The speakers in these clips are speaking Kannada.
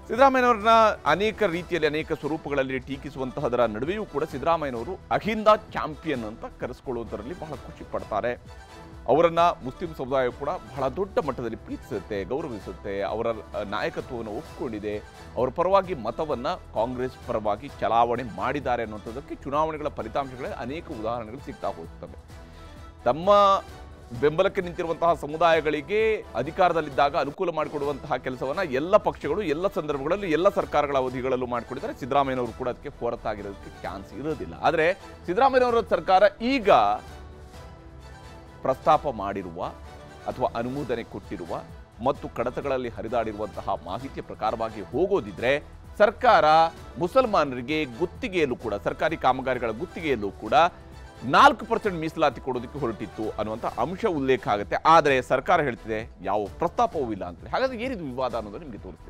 ಸಿದ್ದರಾಮಯ್ಯನವ್ರನ್ನ ಅನೇಕ ರೀತಿಯಲ್ಲಿ ಅನೇಕ ಸ್ವರೂಪಗಳಲ್ಲಿ ಟೀಕಿಸುವಂತಹದರ ನಡುವೆಯೂ ಕೂಡ ಸಿದ್ದರಾಮಯ್ಯನವರು ಅಹಿಂದ ಚಾಂಪಿಯನ್ ಅಂತ ಕರೆಸ್ಕೊಳ್ಳುವುದರಲ್ಲಿ ಬಹಳ ಖುಷಿ ಪಡ್ತಾರೆ ಅವರನ್ನ ಮುಸ್ಲಿಂ ಸಮುದಾಯ ಕೂಡ ಬಹಳ ದೊಡ್ಡ ಮಟ್ಟದಲ್ಲಿ ಪ್ರೀತಿಸುತ್ತೆ ಗೌರವಿಸುತ್ತೆ ಅವರ ಅ, ನಾಯಕತ್ವವನ್ನು ಒಪ್ಪಿಕೊಂಡಿದೆ ಅವರ ಪರವಾಗಿ ಮತವನ್ನ ಕಾಂಗ್ರೆಸ್ ಪರವಾಗಿ ಚಲಾವಣೆ ಮಾಡಿದ್ದಾರೆ ಅನ್ನುವಂಥದ್ದಕ್ಕೆ ಚುನಾವಣೆಗಳ ಫಲಿತಾಂಶಗಳಲ್ಲಿ ಅನೇಕ ಉದಾಹರಣೆಗಳು ಸಿಗ್ತಾ ಹೋಗ್ತವೆ ತಮ್ಮ ಬೆಂಬಲಕ್ಕೆ ನಿಂತಿರುವಂತಹ ಸಮುದಾಯಗಳಿಗೆ ಅಧಿಕಾರದಲ್ಲಿದ್ದಾಗ ಅನುಕೂಲ ಮಾಡಿಕೊಡುವಂತಹ ಕೆಲಸವನ್ನ ಎಲ್ಲ ಪಕ್ಷಗಳು ಎಲ್ಲ ಸಂದರ್ಭಗಳಲ್ಲೂ ಎಲ್ಲ ಸರ್ಕಾರಗಳ ಅವಧಿಗಳಲ್ಲೂ ಮಾಡಿಕೊಟ್ಟಿದ್ದಾರೆ ಸಿದ್ದರಾಮಯ್ಯನವರು ಕೂಡ ಅದಕ್ಕೆ ಹೊರತಾಗಿರೋದಕ್ಕೆ ಚಾನ್ಸ್ ಇರೋದಿಲ್ಲ ಆದರೆ ಸಿದ್ದರಾಮಯ್ಯನವರ ಸರ್ಕಾರ ಈಗ ಪ್ರಸ್ತಾಪ ಮಾಡಿರುವ ಅಥವಾ ಅನುಮೋದನೆ ಕೊಟ್ಟಿರುವ ಮತ್ತು ಕಡತಗಳಲ್ಲಿ ಹರಿದಾಡಿರುವಂತಹ ಮಾಹಿತಿಯ ಪ್ರಕಾರವಾಗಿ ಹೋಗೋದಿದ್ರೆ ಸರ್ಕಾರ ಮುಸಲ್ಮಾನರಿಗೆ ಗುತ್ತಿಗೆಯಲ್ಲೂ ಕೂಡ ಸರ್ಕಾರಿ ಕಾಮಗಾರಿಗಳ ಗುತ್ತಿಗೆಯಲ್ಲೂ ಕೂಡ ನಾಲ್ಕು ಪರ್ಸೆಂಟ್ ಮೀಸಲಾತಿ ಕೊಡೋದಕ್ಕೆ ಹೊರಟಿತ್ತು ಅನ್ನುವಂಥ ಅಂಶ ಉಲ್ಲೇಖ ಆಗುತ್ತೆ ಆದರೆ ಸರ್ಕಾರ ಹೇಳ್ತಿದೆ ಯಾವ ಪ್ರಸ್ತಾಪವೂ ಇಲ್ಲ ಅಂತ ಹಾಗಾದ್ರೆ ಏನಿದು ವಿವಾದ ಅನ್ನೋದು ನಿಮಗೆ ತೋರಿಸ್ತೀನಿ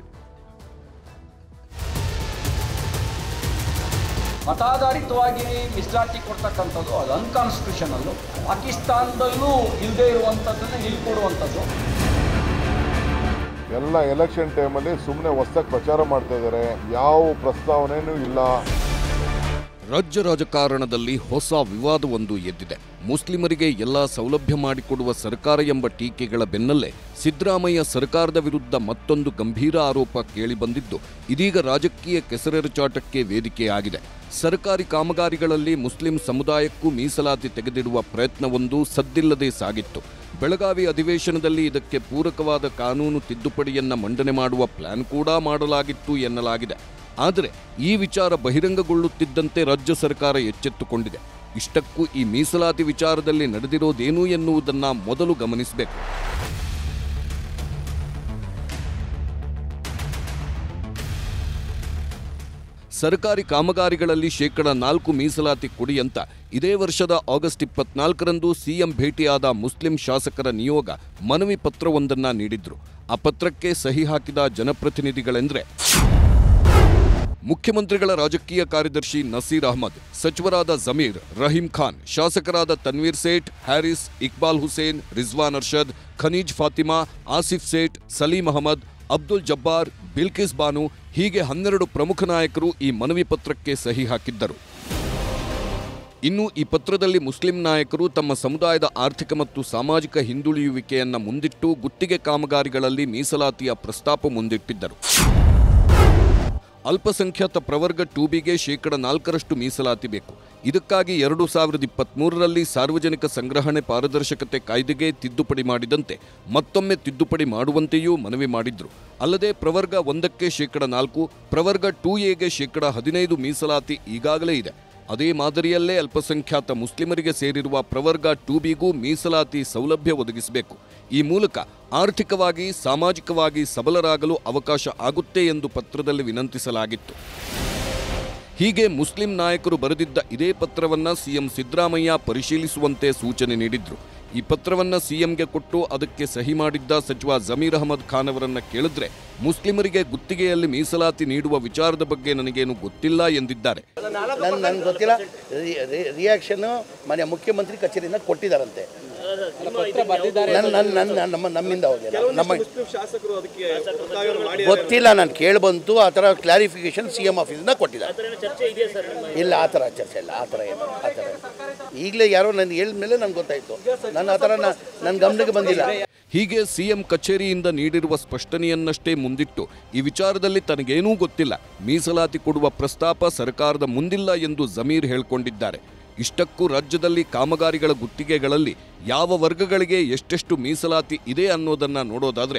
ಮತಾಧಾರಿತವಾಗಿ ಮೀಸಲಾತಿ ಕೊಡ್ತಕ್ಕಂಥದ್ದು ಅದು ಅನ್ಕಾನ್ಸ್ಟಿಟ್ಯೂಷನಲ್ಲು ಪಾಕಿಸ್ತಾನದಲ್ಲೂ ಇಲ್ಲದೆ ಇರುವಂಥದ್ದನ್ನು ಇಲ್ಲಿ ಕೊಡುವಂಥದ್ದು ಎಲ್ಲ ಎಲೆಕ್ಷನ್ ಟೈಮಲ್ಲಿ ಸುಮ್ಮನೆ ಹೊಸ್ದಾಗಿ ಪ್ರಚಾರ ಮಾಡ್ತಾ ಇದ್ದಾರೆ ಯಾವ ಪ್ರಸ್ತಾವನೆನೂ ಇಲ್ಲ ರಾಜ್ಯ ರಾಜಕಾರಣದಲ್ಲಿ ಹೊಸ ವಿವಾದವೊಂದು ಎದ್ದಿದೆ ಮುಸ್ಲಿಮರಿಗೆ ಎಲ್ಲ ಸೌಲಭ್ಯ ಮಾಡಿಕೊಡುವ ಸರ್ಕಾರ ಎಂಬ ಟೀಕೆಗಳ ಬೆನ್ನಲ್ಲೇ ಸಿದ್ದರಾಮಯ್ಯ ಸರ್ಕಾರದ ವಿರುದ್ಧ ಮತ್ತೊಂದು ಗಂಭೀರ ಆರೋಪ ಕೇಳಿಬಂದಿದ್ದು ಇದೀಗ ರಾಜಕೀಯ ಕೆಸರೆರಚಾಟಕ್ಕೆ ವೇದಿಕೆಯಾಗಿದೆ ಸರ್ಕಾರಿ ಕಾಮಗಾರಿಗಳಲ್ಲಿ ಮುಸ್ಲಿಂ ಸಮುದಾಯಕ್ಕೂ ಮೀಸಲಾತಿ ತೆಗೆದಿಡುವ ಪ್ರಯತ್ನವೊಂದು ಸದ್ದಿಲ್ಲದೆ ಸಾಗಿತ್ತು ಬೆಳಗಾವಿ ಅಧಿವೇಶನದಲ್ಲಿ ಇದಕ್ಕೆ ಪೂರಕವಾದ ಕಾನೂನು ತಿದ್ದುಪಡಿಯನ್ನ ಮಂಡನೆ ಮಾಡುವ ಪ್ಲಾನ್ ಕೂಡ ಮಾಡಲಾಗಿತ್ತು ಎನ್ನಲಾಗಿದೆ ಆದರೆ ಈ ವಿಚಾರ ಬಹಿರಂಗಗೊಳ್ಳುತ್ತಿದ್ದಂತೆ ರಾಜ್ಯ ಸರ್ಕಾರ ಎಚ್ಚೆತ್ತುಕೊಂಡಿದೆ ಇಷ್ಟಕ್ಕೂ ಈ ಮೀಸಲಾತಿ ವಿಚಾರದಲ್ಲಿ ನಡೆದಿರೋದೇನು ಎನ್ನುವುದನ್ನ ಮೊದಲು ಗಮನಿಸಬೇಕು ಸರ್ಕಾರಿ ಕಾಮಗಾರಿಗಳಲ್ಲಿ ಶೇಕಡ ನಾಲ್ಕು ಮೀಸಲಾತಿ ಕೊಡಿ ಅಂತ ಇದೇ ವರ್ಷದ ಆಗಸ್ಟ್ ಇಪ್ಪತ್ನಾಲ್ಕರಂದು ಸಿಎಂ ಭೇಟಿಯಾದ ಮುಸ್ಲಿಂ ಶಾಸಕರ ನಿಯೋಗ ಮನವಿ ಪತ್ರವೊಂದನ್ನ ನೀಡಿದ್ರು ಆ ಪತ್ರಕ್ಕೆ ಸಹಿ ಹಾಕಿದ ಜನಪ್ರತಿನಿಧಿಗಳೆಂದ್ರೆ ಮುಖ್ಯಮಂತ್ರಿಗಳ ರಾಜಕೀಯ ಕಾರ್ಯದರ್ಶಿ ನಸೀರ್ ಅಹಮದ್ ಸಚಿವರಾದ ಜಮೀರ್ ರಹೀಂ ಖಾನ್ ಶಾಸಕರಾದ ತನ್ವೀರ್ ಸೇಠ್ ಹ್ಯಾರಿಸ್ ಇಕ್ಬಾಲ್ ಹುಸೇನ್ ರಿಜ್ವಾನ್ ಅರ್ಷದ್ ಖನೀಜ್ ಫಾತಿಮಾ ಆಸಿಫ್ ಸೇಠ್ ಸಲೀಂ ಅಹಮದ್ ಅಬ್ದುಲ್ ಜಬ್ಬಾರ್ ಬಿಲ್ಕಿಸ್ ಬಾನು ಹೀಗೆ ಹನ್ನೆರಡು ಪ್ರಮುಖ ನಾಯಕರು ಈ ಮನವಿ ಪತ್ರಕ್ಕೆ ಸಹಿ ಹಾಕಿದ್ದರು ಇನ್ನು ಈ ಪತ್ರದಲ್ಲಿ ಮುಸ್ಲಿಂ ನಾಯಕರು ತಮ್ಮ ಸಮುದಾಯದ ಆರ್ಥಿಕ ಮತ್ತು ಸಾಮಾಜಿಕ ಹಿಂದುಳಿಯುವಿಕೆಯನ್ನ ಮುಂದಿಟ್ಟು ಗುತ್ತಿಗೆ ಕಾಮಗಾರಿಗಳಲ್ಲಿ ಮೀಸಲಾತಿಯ ಪ್ರಸ್ತಾಪ ಮುಂದಿಟ್ಟಿದ್ದರು ಅಲ್ಪಸಂಖ್ಯಾತ ಪ್ರವರ್ಗ ಟೂ ಬಿಗೆ ಶೇಕಡ ನಾಲ್ಕರಷ್ಟು ಮೀಸಲಾತಿ ಬೇಕು ಇದಕ್ಕಾಗಿ ಎರಡು ಸಾವಿರದ ಇಪ್ಪತ್ಮೂರರಲ್ಲಿ ಸಾರ್ವಜನಿಕ ಸಂಗ್ರಹಣೆ ಪಾರದರ್ಶಕತೆ ಕಾಯ್ದೆಗೆ ತಿದ್ದುಪಡಿ ಮಾಡಿದಂತೆ ಮತ್ತೊಮ್ಮೆ ತಿದ್ದುಪಡಿ ಮಾಡುವಂತೆಯೂ ಮನವಿ ಮಾಡಿದ್ರು ಅಲ್ಲದೆ ಪ್ರವರ್ಗ ಒಂದಕ್ಕೆ ಶೇಕಡ ನಾಲ್ಕು ಪ್ರವರ್ಗ ಟೂ ಎಗೆ ಶೇಕಡ ಹದಿನೈದು ಮೀಸಲಾತಿ ಈಗಾಗಲೇ ಇದೆ ಅದೇ ಮಾದರಿಯಲ್ಲೇ ಅಲ್ಪಸಂಖ್ಯಾತ ಮುಸ್ಲಿಮರಿಗೆ ಸೇರಿರುವ ಪ್ರವರ್ಗ ಟೂ ಬಿಗೂ ಮೀಸಲಾತಿ ಸೌಲಭ್ಯ ಒದಗಿಸಬೇಕು ಈ ಮೂಲಕ ಆರ್ಥಿಕವಾಗಿ ಸಾಮಾಜಿಕವಾಗಿ ಸಬಲರಾಗಲು ಅವಕಾಶ ಆಗುತ್ತೆ ಎಂದು ಪತ್ರದಲ್ಲಿ ವಿನಂತಿಸಲಾಗಿತ್ತು ಹೀಗೆ ಮುಸ್ಲಿಂ ನಾಯಕರು ಬರೆದಿದ್ದ ಇದೇ ಪತ್ರವನ್ನ ಸಿಎಂ ಸಿದ್ದರಾಮಯ್ಯ ಪರಿಶೀಲಿಸುವಂತೆ ಸೂಚನೆ ನೀಡಿದ್ರು ಈ ಪತ್ರವನ್ನ ಸಿಎಂಗೆ ಕೊಟ್ಟು ಅದಕ್ಕೆ ಸಹಿ ಮಾಡಿದ್ದ ಸಚಿವ ಜಮೀರ್ ಅಹಮದ್ ಖಾನ್ ಅವರನ್ನ ಕೇಳಿದ್ರೆ ಮುಸ್ಲಿಮರಿಗೆ ಗುತ್ತಿಗೆಯಲ್ಲಿ ಮೀಸಲಾತಿ ನೀಡುವ ವಿಚಾರದ ಬಗ್ಗೆ ನನಗೇನು ಗೊತ್ತಿಲ್ಲ ಎಂದಿದ್ದಾರೆ ನನ್ ನನ್ಗೆ ಗೊತ್ತಿಲ್ಲ ರಿಯಾಕ್ಷನ್ ಮನೆ ಮುಖ್ಯಮಂತ್ರಿ ಕಚೇರಿಯಿಂದ ಕೊಟ್ಟಿದ್ದಾರಂತೆ ನನ್ನ ನನ್ನ ನನ್ನ ನಮ್ಮ ನಮ್ಮಿಂದ ಹೋಗಿಲ್ಲ ನಮ್ಮ ಗೊತ್ತಿಲ್ಲ ನಾನು ಕೇಳಿ ಬಂತು ಆ ಥರ ಕ್ಲಾರಿಫಿಕೇಶನ್ ಸಿ ಎಮ್ ಆಫೀಸಿಂದ ಕೊಟ್ಟಿದ್ದಾರೆ ಇಲ್ಲ ಆ ಥರ ಚರ್ಚೆ ಇಲ್ಲ ಆ ಥರ ಏನು ಆ ಥರ ಈಗಲೇ ಯಾರೋ ನನಗೆ ಹೇಳಿದ್ಮೇಲೆ ನನಗೆ ಗೊತ್ತಾಯಿತು ನಾನು ಆ ಥರ ನನ್ನ ಗಮನಕ್ಕೆ ಬಂದಿಲ್ಲ ಹೀಗೆ ಸಿಎಂ ಕಚೇರಿಯಿಂದ ನೀಡಿರುವ ಸ್ಪಷ್ಟನೆಯನ್ನಷ್ಟೇ ಮುಂದಿಟ್ಟು ಈ ವಿಚಾರದಲ್ಲಿ ತನಗೇನೂ ಗೊತ್ತಿಲ್ಲ ಮೀಸಲಾತಿ ಕೊಡುವ ಪ್ರಸ್ತಾಪ ಸರ್ಕಾರದ ಮುಂದಿಲ್ಲ ಎಂದು ಜಮೀರ್ ಹೇಳಿಕೊಂಡಿದ್ದಾರೆ ಇಷ್ಟಕ್ಕೂ ರಾಜ್ಯದಲ್ಲಿ ಕಾಮಗಾರಿಗಳ ಗುತ್ತಿಗೆಗಳಲ್ಲಿ ಯಾವ ವರ್ಗಗಳಿಗೆ ಎಷ್ಟೆಷ್ಟು ಮೀಸಲಾತಿ ಇದೆ ಅನ್ನೋದನ್ನ ನೋಡೋದಾದ್ರೆ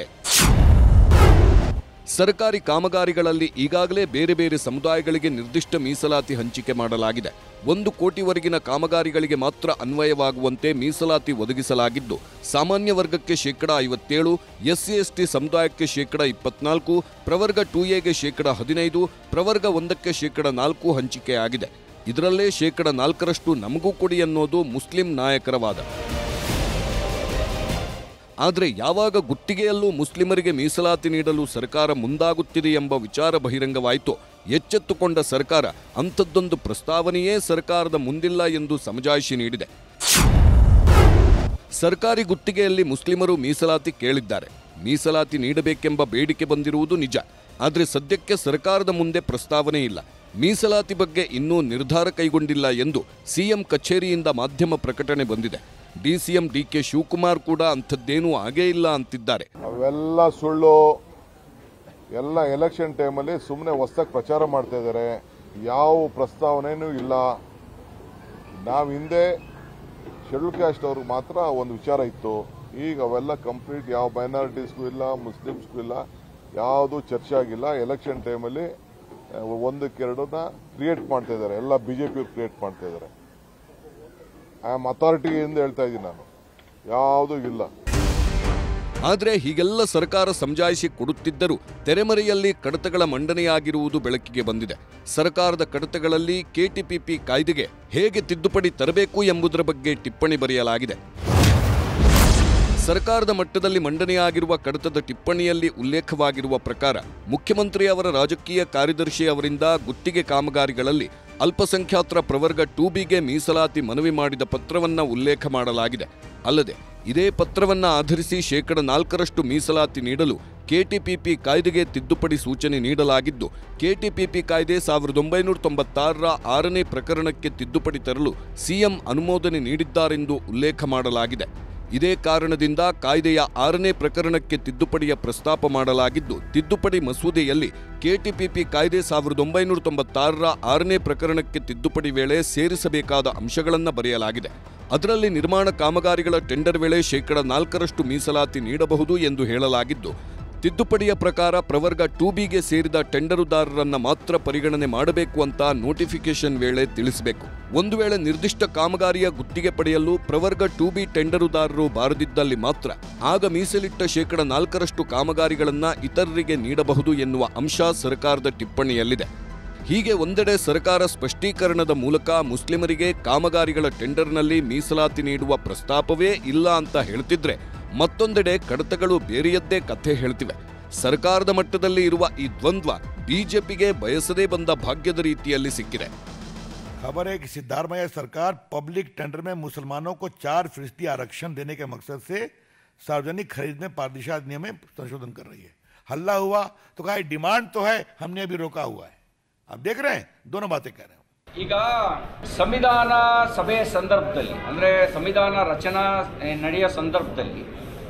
ಸರ್ಕಾರಿ ಕಾಮಗಾರಿಗಳಲ್ಲಿ ಈಗಾಗಲೇ ಬೇರೆ ಬೇರೆ ಸಮುದಾಯಗಳಿಗೆ ನಿರ್ದಿಷ್ಟ ಮೀಸಲಾತಿ ಹಂಚಿಕೆ ಮಾಡಲಾಗಿದೆ ಒಂದು ಕೋಟಿವರೆಗಿನ ಕಾಮಗಾರಿಗಳಿಗೆ ಮಾತ್ರ ಅನ್ವಯವಾಗುವಂತೆ ಮೀಸಲಾತಿ ಒದಗಿಸಲಾಗಿದ್ದು ಸಾಮಾನ್ಯ ವರ್ಗಕ್ಕೆ ಶೇಕಡ ಐವತ್ತೇಳು ಎಸ್ಸಿ ಎಸ್ಟಿ ಸಮುದಾಯಕ್ಕೆ ಶೇಕಡ ಇಪ್ಪತ್ನಾಲ್ಕು ಪ್ರವರ್ಗ ಟೂ ಎಗೆ ಶೇಕಡ ಹದಿನೈದು ಪ್ರವರ್ಗ ಒಂದಕ್ಕೆ ಶೇಕಡ ನಾಲ್ಕು ಹಂಚಿಕೆಯಾಗಿದೆ ಇದರಲ್ಲೇ ಶೇಕಡ ನಾಲ್ಕರಷ್ಟು ನಮಗೂ ಕೊಡಿ ಅನ್ನೋದು ಮುಸ್ಲಿಂ ನಾಯಕರ ವಾದ ಆದರೆ ಯಾವಾಗ ಗುತ್ತಿಗೆಯಲ್ಲೂ ಮುಸ್ಲಿಮರಿಗೆ ಮೀಸಲಾತಿ ನೀಡಲು ಸರ್ಕಾರ ಮುಂದಾಗುತ್ತಿದೆ ಎಂಬ ವಿಚಾರ ಬಹಿರಂಗವಾಯಿತು ಎಚ್ಚೆತ್ತುಕೊಂಡ ಸರ್ಕಾರ ಅಂಥದ್ದೊಂದು ಪ್ರಸ್ತಾವನೆಯೇ ಸರ್ಕಾರದ ಮುಂದಿಲ್ಲ ಎಂದು ಸಮಜಾಯಿಷಿ ನೀಡಿದೆ ಸರ್ಕಾರಿ ಗುತ್ತಿಗೆಯಲ್ಲಿ ಮುಸ್ಲಿಮರು ಮೀಸಲಾತಿ ಕೇಳಿದ್ದಾರೆ ಮೀಸಲಾತಿ ನೀಡಬೇಕೆಂಬ ಬೇಡಿಕೆ ಬಂದಿರುವುದು ನಿಜ ಆದರೆ ಸದ್ಯಕ್ಕೆ ಸರ್ಕಾರದ ಮುಂದೆ ಪ್ರಸ್ತಾವನೆ ಇಲ್ಲ ಮೀಸಲಾತಿ ಬಗ್ಗೆ ಇನ್ನೂ ನಿರ್ಧಾರ ಕೈಗೊಂಡಿಲ್ಲ ಎಂದು ಸಿಎಂ ಕಚೇರಿಯಿಂದ ಮಾಧ್ಯಮ ಪ್ರಕಟಣೆ ಬಂದಿದೆ ಡಿಸಿಎಂ ಡಿಕೆ ಶಿವಕುಮಾರ್ ಕೂಡ ಅಂಥದ್ದೇನೂ ಆಗೇ ಇಲ್ಲ ಅಂತಿದ್ದಾರೆ ಅವೆಲ್ಲ ಸುಳ್ಳು ಎಲ್ಲ ಎಲೆಕ್ಷನ್ ಟೈಮಲ್ಲಿ ಸುಮ್ಮನೆ ಹೊಸ್ದಾಗಿ ಪ್ರಚಾರ ಮಾಡ್ತಾ ಇದ್ದಾರೆ ಯಾವ ಪ್ರಸ್ತಾವನೆನೂ ಇಲ್ಲ ನಾವು ಹಿಂದೆ ಶೆಡ್ಯೂಲ್ ಕ್ಯಾಸ್ಟ್ ಅವ್ರಿಗೆ ಮಾತ್ರ ಒಂದು ವಿಚಾರ ಇತ್ತು ಈಗ ಅವೆಲ್ಲ ಕಂಪ್ಲೀಟ್ ಯಾವ ಮೈನಾರಿಟೀಸ್ಗೂ ಇಲ್ಲ ಮುಸ್ಲಿಮ್ಸ್ಗೂ ಇಲ್ಲ ಯಾವುದು ಚರ್ಚೆ ಆಗಿಲ್ಲ ಎಲೆಕ್ಷನ್ ಟೈಮಲ್ಲಿ ಒಂದಕ್ಕೆರಡನ್ನ ಕ್ರಿಯೇಟ್ ಮಾಡ್ತಾ ಇದ್ದಾರೆ ಎಲ್ಲ ಬಿ ಜೆ ಪಿ ಕ್ರಿಯೇಟ್ ಮಾಡ್ತಾ ಇದ್ದಾರೆ ಐ ಆಮ್ ಅಥಾರಿಟಿಯಿಂದ ಹೇಳ್ತಾ ಇದ್ದೀನಿ ನಾನು ಯಾವುದೂ ಇಲ್ಲ ಆದರೆ ಹೀಗೆಲ್ಲ ಸರ್ಕಾರ ಸಮಜಾಯಿಷಿ ಕೊಡುತ್ತಿದ್ದರೂ ತೆರೆಮರೆಯಲ್ಲಿ ಕಡತಗಳ ಮಂಡನೆಯಾಗಿರುವುದು ಬೆಳಕಿಗೆ ಬಂದಿದೆ ಸರ್ಕಾರದ ಕಡತಗಳಲ್ಲಿ ಕೆಟಿಪಿಪಿ ಕಾಯ್ದೆಗೆ ಹೇಗೆ ತಿದ್ದುಪಡಿ ತರಬೇಕು ಎಂಬುದರ ಬಗ್ಗೆ ಟಿಪ್ಪಣಿ ಬರೆಯಲಾಗಿದೆ ಸರ್ಕಾರದ ಮಟ್ಟದಲ್ಲಿ ಮಂಡನೆಯಾಗಿರುವ ಕಡತದ ಟಿಪ್ಪಣಿಯಲ್ಲಿ ಉಲ್ಲೇಖವಾಗಿರುವ ಪ್ರಕಾರ ಮುಖ್ಯಮಂತ್ರಿ ಅವರ ರಾಜಕೀಯ ಕಾರ್ಯದರ್ಶಿ ಅವರಿಂದ ಗುತ್ತಿಗೆ ಕಾಮಗಾರಿಗಳಲ್ಲಿ ಅಲ್ಪಸಂಖ್ಯಾತರ ಪ್ರವರ್ಗ ಟೂ ಬಿಗೆ ಮೀಸಲಾತಿ ಮನವಿ ಮಾಡಿದ ಪತ್ರವನ್ನ ಉಲ್ಲೇಖ ಮಾಡಲಾಗಿದೆ ಅಲ್ಲದೆ ಇದೇ ಪತ್ರವನ್ನ ಆಧರಿಸಿ ಶೇಕಡ ನಾಲ್ಕರಷ್ಟು ಮೀಸಲಾತಿ ನೀಡಲು ಕೆಟಿಪಿಪಿ ಕಾಯ್ದೆಗೆ ತಿದ್ದುಪಡಿ ಸೂಚನೆ ನೀಡಲಾಗಿದ್ದು ಕೆಟಿಪಿಪಿ ಕಾಯ್ದೆ ಸಾವಿರದ ಒಂಬೈನೂರ ತೊಂಬತ್ತಾರರ ಆರನೇ ಪ್ರಕರಣಕ್ಕೆ ತಿದ್ದುಪಡಿ ತರಲು ಸಿಎಂ ಅನುಮೋದನೆ ನೀಡಿದ್ದಾರೆಂದು ಉಲ್ಲೇಖ ಮಾಡಲಾಗಿದೆ ಇದೇ ಕಾರಣದಿಂದ ಕಾಯ್ದೆಯ ಆರನೇ ಪ್ರಕರಣಕ್ಕೆ ತಿದ್ದುಪಡಿಯ ಪ್ರಸ್ತಾಪ ಮಾಡಲಾಗಿದ್ದು ತಿದ್ದುಪಡಿ ಮಸೂದೆಯಲ್ಲಿ ಕೆಟಿಪಿಪಿ ಕಾಯ್ದೆ ಸಾವಿರದ ಒಂಬೈನೂರ ತೊಂಬತ್ತಾರರ ಆರನೇ ಪ್ರಕರಣಕ್ಕೆ ತಿದ್ದುಪಡಿ ವೇಳೆ ಸೇರಿಸಬೇಕಾದ ಅಂಶಗಳನ್ನು ಬರೆಯಲಾಗಿದೆ ಅದರಲ್ಲಿ ನಿರ್ಮಾಣ ಕಾಮಗಾರಿಗಳ ಟೆಂಡರ್ ವೇಳೆ ಶೇಕಡ ನಾಲ್ಕರಷ್ಟು ಮೀಸಲಾತಿ ನೀಡಬಹುದು ಎಂದು ಹೇಳಲಾಗಿದ್ದು ತಿದ್ದುಪಡಿಯ ಪ್ರಕಾರ ಪ್ರವರ್ಗ ಟೂ ಬಿಗೆ ಸೇರಿದ ಟೆಂಡರುದಾರರನ್ನ ಮಾತ್ರ ಪರಿಗಣನೆ ಮಾಡಬೇಕು ಅಂತ ನೋಟಿಫಿಕೇಶನ್ ವೇಳೆ ತಿಳಿಸಬೇಕು ಒಂದು ವೇಳೆ ನಿರ್ದಿಷ್ಟ ಕಾಮಗಾರಿಯ ಗುತ್ತಿಗೆ ಪಡೆಯಲು ಪ್ರವರ್ಗ ಟೂ ಬಿ ಟೆಂಡರುದಾರರು ಬಾರದಿದ್ದಲ್ಲಿ ಮಾತ್ರ ಆಗ ಮೀಸಲಿಟ್ಟ ಶೇಕಡ ನಾಲ್ಕರಷ್ಟು ಕಾಮಗಾರಿಗಳನ್ನ ಇತರರಿಗೆ ನೀಡಬಹುದು ಎನ್ನುವ ಅಂಶ ಸರ್ಕಾರದ ಟಿಪ್ಪಣಿಯಲ್ಲಿದೆ ಹೀಗೆ ಒಂದೆಡೆ ಸರ್ಕಾರ ಸ್ಪಷ್ಟೀಕರಣದ ಮೂಲಕ ಮುಸ್ಲಿಮರಿಗೆ ಕಾಮಗಾರಿಗಳ ಟೆಂಡರ್ನಲ್ಲಿ ಮೀಸಲಾತಿ ನೀಡುವ ಪ್ರಸ್ತಾಪವೇ ಇಲ್ಲ ಅಂತ ಹೇಳ್ತಿದ್ರೆ ಮತ್ತೊಂದೆಡೆ ಕಡತಗಳು ಬೇರೆಯದ್ದೇ ಕಥೆ ಹೇಳ್ತಿವೆ ಸರ್ಕಾರದ ಮಟ್ಟದಲ್ಲಿ ಇರುವ ಈ ದ್ವಂದ್ವ ಬಿಜೆಪಿಗೆ ಬಯಸದೇ ಬಂದ ಭಾಗ್ಯದ ರೀತಿಯಲ್ಲಿ ಸಿಕ್ಕಿದೆ खबर है कि सिद्धारमैया सरकार पब्लिक टेंडर में मुसलमानों को चार फीसदी आरक्षण देने के मकसद से सार्वजनिक खरीद में पारदर्शिता अधिनियम में संशोधन कर रही है हल्ला हुआ तो कहा डिमांड तो है हमने अभी रोका हुआ है आप देख रहे हैं दोनों बातें कह रहे हैं ಈಗ ಸಂವಿಧಾನ ಸಭೆಯ ಸಂದರ್ಭದಲ್ಲಿ ಅಂದರೆ ಸಂವಿಧಾನ ರಚನಾ ಏ, ನಡೆಯೋ ಸಂದರ್ಭದಲ್ಲಿ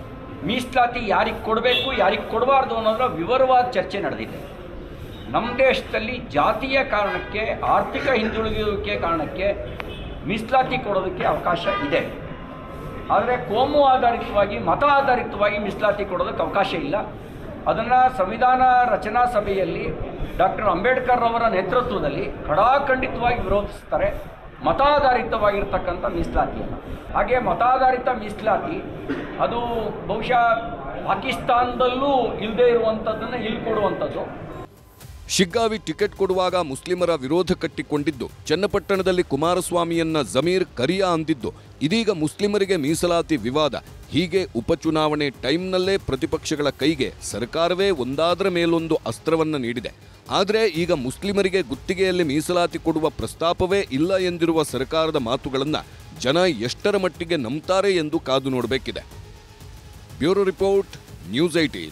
ಮೀಸಲಾತಿ ಯಾರಿಗೆ ಕೊಡಬೇಕು ಯಾರಿಗೆ ಕೊಡಬಾರ್ದು ಅನ್ನೋದರ ವಿವರವಾದ ಚರ್ಚೆ ನಡೆದಿದೆ ನಮ್ಮ ದೇಶದಲ್ಲಿ ಜಾತಿಯ ಕಾರಣಕ್ಕೆ ಆರ್ಥಿಕ ಹಿಂದುಳಿಯುವಿಕೆ ಕಾರಣಕ್ಕೆ ಮೀಸಲಾತಿ ಕೊಡೋದಕ್ಕೆ ಅವಕಾಶ ಇದೆ ಆದರೆ ಕೋಮು ಆಧಾರಿತವಾಗಿ ಮತ ಆಧಾರಿತವಾಗಿ ಮೀಸಲಾತಿ ಕೊಡೋದಕ್ಕೆ ಅವಕಾಶ ಇಲ್ಲ ಅದನ್ನು ಸಂವಿಧಾನ ರಚನಾ ಸಭೆಯಲ್ಲಿ ಡಾಕ್ಟರ್ ಅಂಬೇಡ್ಕರ್ ಅವರ ನೇತೃತ್ವದಲ್ಲಿ ಕಡಾಖಂಡಿತವಾಗಿ ವಿರೋಧಿಸ್ತಾರೆ ಮತಾಧಾರಿತವಾಗಿರ್ತಕ್ಕಂಥ ಮೀಸಲಾತಿಯನ್ನು ಹಾಗೆ ಮತಾಧಾರಿತ ಮೀಸಲಾತಿ ಅದು ಬಹುಶಃ ಪಾಕಿಸ್ತಾನದಲ್ಲೂ ಇಲ್ಲದೆ ಇರುವಂಥದ್ದನ್ನು ಇಲ್ಲಿ ಕೊಡುವಂಥದ್ದು ಶಿಗ್ಗಾವಿ ಟಿಕೆಟ್ ಕೊಡುವಾಗ ಮುಸ್ಲಿಮರ ವಿರೋಧ ಕಟ್ಟಿಕೊಂಡಿದ್ದು ಚನ್ನಪಟ್ಟಣದಲ್ಲಿ ಕುಮಾರಸ್ವಾಮಿಯನ್ನ ಜಮೀರ್ ಕರಿಯಾ ಅಂದಿದ್ದು ಇದೀಗ ಮುಸ್ಲಿಮರಿಗೆ ಮೀಸಲಾತಿ ವಿವಾದ ಹೀಗೆ ಉಪಚುನಾವಣೆ ಟೈಮ್ನಲ್ಲೇ ಪ್ರತಿಪಕ್ಷಗಳ ಕೈಗೆ ಸರ್ಕಾರವೇ ಒಂದಾದರ ಮೇಲೊಂದು ಅಸ್ತ್ರವನ್ನ ನೀಡಿದೆ ಆದರೆ ಈಗ ಮುಸ್ಲಿಮರಿಗೆ ಗುತ್ತಿಗೆಯಲ್ಲಿ ಮೀಸಲಾತಿ ಕೊಡುವ ಪ್ರಸ್ತಾಪವೇ ಇಲ್ಲ ಎಂದಿರುವ ಸರ್ಕಾರದ ಮಾತುಗಳನ್ನ ಜನ ಎಷ್ಟರ ಮಟ್ಟಿಗೆ ನಂಬ್ತಾರೆ ಎಂದು ಕಾದು ನೋಡಬೇಕಿದೆ ಬ್ಯೂರೋ ರಿಪೋರ್ಟ್ ನ್ಯೂಸ್ ಐಟೀನ್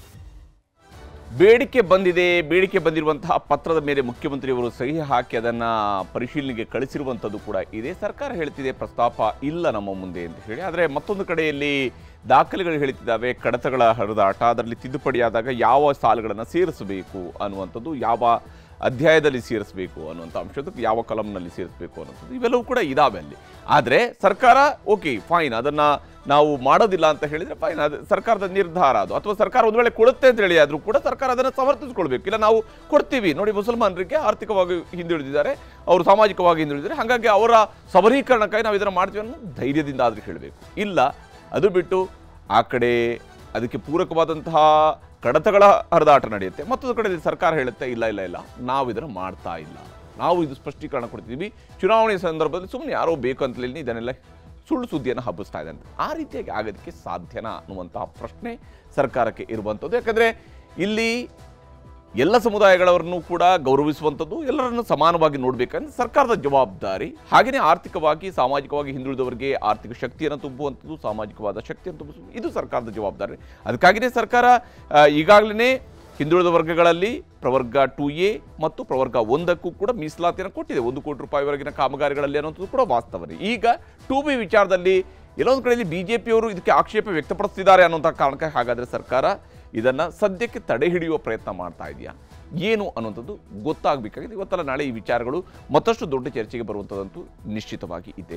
ಬೇಡಿಕೆ ಬಂದಿದೆ ಬೇಡಿಕೆ ಬಂದಿರುವಂತಹ ಪತ್ರದ ಮೇಲೆ ಮುಖ್ಯಮಂತ್ರಿಯವರು ಸಹಿ ಹಾಕಿ ಅದನ್ನ ಪರಿಶೀಲನೆಗೆ ಕಳಿಸಿರುವಂಥದ್ದು ಕೂಡ ಇದೆ ಸರ್ಕಾರ ಹೇಳ್ತಿದೆ ಪ್ರಸ್ತಾಪ ಇಲ್ಲ ನಮ್ಮ ಮುಂದೆ ಅಂತ ಹೇಳಿ ಆದರೆ ಮತ್ತೊಂದು ಕಡೆಯಲ್ಲಿ ದಾಖಲೆಗಳು ಹೇಳ್ತಿದ್ದಾವೆ ಕಡತಗಳ ಹರಿದಾಟ ಅದರಲ್ಲಿ ತಿದ್ದುಪಡಿಯಾದಾಗ ಯಾವ ಸಾಲುಗಳನ್ನು ಸೇರಿಸಬೇಕು ಅನ್ನುವಂಥದ್ದು ಯಾವ ಅಧ್ಯಾಯದಲ್ಲಿ ಸೇರಿಸಬೇಕು ಅನ್ನುವಂಥ ಅಂಶದಕ್ಕೆ ಯಾವ ಕಲಂನಲ್ಲಿ ಸೇರಿಸಬೇಕು ಅನ್ನೋಂಥದ್ದು ಇವೆಲ್ಲವೂ ಕೂಡ ಇದಾವೆ ಅಲ್ಲಿ ಆದರೆ ಸರ್ಕಾರ ಓಕೆ ಫೈನ್ ಅದನ್ನ ನಾವು ಮಾಡೋದಿಲ್ಲ ಅಂತ ಹೇಳಿದ್ರೆ ಫೈನ್ ಅದು ಸರ್ಕಾರದ ನಿರ್ಧಾರ ಅದು ಅಥವಾ ಸರ್ಕಾರ ಒಂದು ವೇಳೆ ಕೊಡುತ್ತೆ ಅಂತ ಹೇಳಿ ಆದರೂ ಕೂಡ ಸರ್ಕಾರ ಅದನ್ನು ಸಮರ್ಥಿಸ್ಕೊಳ್ಬೇಕು ಇಲ್ಲ ನಾವು ಕೊಡ್ತೀವಿ ನೋಡಿ ಮುಸಲ್ಮಾನರಿಗೆ ಆರ್ಥಿಕವಾಗಿ ಹಿಂದುಳಿದಿದ್ದಾರೆ ಅವರು ಸಾಮಾಜಿಕವಾಗಿ ಹಿಂದುಳಿದಿದ್ದಾರೆ ಹಾಗಾಗಿ ಅವರ ಸಬಲೀಕರಣಕ್ಕಾಗಿ ನಾವು ಇದನ್ನು ಮಾಡ್ತೀವಿ ಅನ್ನೋ ಧೈರ್ಯದಿಂದ ಆದರೂ ಹೇಳಬೇಕು ಇಲ್ಲ ಅದು ಬಿಟ್ಟು ಆ ಕಡೆ ಅದಕ್ಕೆ ಪೂರಕವಾದಂತಹ ಕಡತಗಳ ಹರಿದಾಟ ನಡೆಯುತ್ತೆ ಮತ್ತೊಂದು ಕಡೆ ಸರ್ಕಾರ ಹೇಳುತ್ತೆ ಇಲ್ಲ ಇಲ್ಲ ಇಲ್ಲ ನಾವು ಇದನ್ನು ಮಾಡ್ತಾ ಇಲ್ಲ ನಾವು ಇದು ಸ್ಪಷ್ಟೀಕರಣ ಕೊಡ್ತಿದ್ದೀವಿ ಚುನಾವಣೆ ಸಂದರ್ಭದಲ್ಲಿ ಸುಮ್ಮನೆ ಯಾರೋ ಬೇಕು ಅಂತ ಹೇಳಿ ಇದನ್ನೆಲ್ಲ ಸುಳ್ಳು ಸುದ್ದಿಯನ್ನು ಹಬ್ಬಿಸ್ತಾ ಇದೆ ಅಂತ ಆ ರೀತಿಯಾಗಿ ಆಗೋದಕ್ಕೆ ಸಾಧ್ಯನಾ ಅನ್ನುವಂತಹ ಪ್ರಶ್ನೆ ಸರ್ಕಾರಕ್ಕೆ ಇರುವಂಥದ್ದು ಯಾಕಂದರೆ ಇಲ್ಲಿ ಎಲ್ಲ ಸಮುದಾಯಗಳವರನ್ನು ಕೂಡ ಗೌರವಿಸುವಂಥದ್ದು ಎಲ್ಲರನ್ನು ಸಮಾನವಾಗಿ ನೋಡಬೇಕಂದ್ರೆ ಸರ್ಕಾರದ ಜವಾಬ್ದಾರಿ ಹಾಗೆಯೇ ಆರ್ಥಿಕವಾಗಿ ಸಾಮಾಜಿಕವಾಗಿ ಹಿಂದುಳಿದವರಿಗೆ ಆರ್ಥಿಕ ಶಕ್ತಿಯನ್ನು ತುಂಬುವಂಥದ್ದು ಸಾಮಾಜಿಕವಾದ ಶಕ್ತಿಯನ್ನು ತುಂಬಿಸುವುದು ಇದು ಸರ್ಕಾರದ ಜವಾಬ್ದಾರಿ ಅದಕ್ಕಾಗಿಯೇ ಸರ್ಕಾರ ಈಗಾಗಲೇ ಹಿಂದುಳಿದ ವರ್ಗಗಳಲ್ಲಿ ಪ್ರವರ್ಗ ಟು ಎ ಮತ್ತು ಪ್ರವರ್ಗ ಒಂದಕ್ಕೂ ಕೂಡ ಮೀಸಲಾತಿಯನ್ನು ಕೊಟ್ಟಿದೆ ಒಂದು ಕೋಟಿ ರೂಪಾಯಿವರೆಗಿನ ಕಾಮಗಾರಿಗಳಲ್ಲಿ ಅನ್ನೋಂಥದ್ದು ಕೂಡ ವಾಸ್ತವನೇ ಈಗ ಟು ಬಿ ವಿಚಾರದಲ್ಲಿ ಎಲ್ಲೊಂದು ಕಡೆಯಲ್ಲಿ ಬಿಜೆಪಿಯವರು ಇದಕ್ಕೆ ಆಕ್ಷೇಪ ವ್ಯಕ್ತಪಡಿಸ್ತಿದ್ದಾರೆ ಅನ್ನೋಂಥ ಕಾರಣಕ್ಕೆ ಹಾಗಾದರೆ ಸರ್ಕಾರ ಇದನ್ನು ಸದ್ಯಕ್ಕೆ ತಡೆ ಹಿಡಿಯುವ ಪ್ರಯತ್ನ ಮಾಡ್ತಾ ಇದೆಯಾ ಏನು ಅನ್ನೋಂಥದ್ದು ಗೊತ್ತಾಗಬೇಕಾಗಿದೆ ಇವತ್ತಲ್ಲ ನಾಳೆ ಈ ವಿಚಾರಗಳು ಮತ್ತಷ್ಟು ದೊಡ್ಡ ಚರ್ಚೆಗೆ ಬರುವಂಥದ್ದಂತೂ ನಿಶ್ಚಿತವಾಗಿ ಇದೆ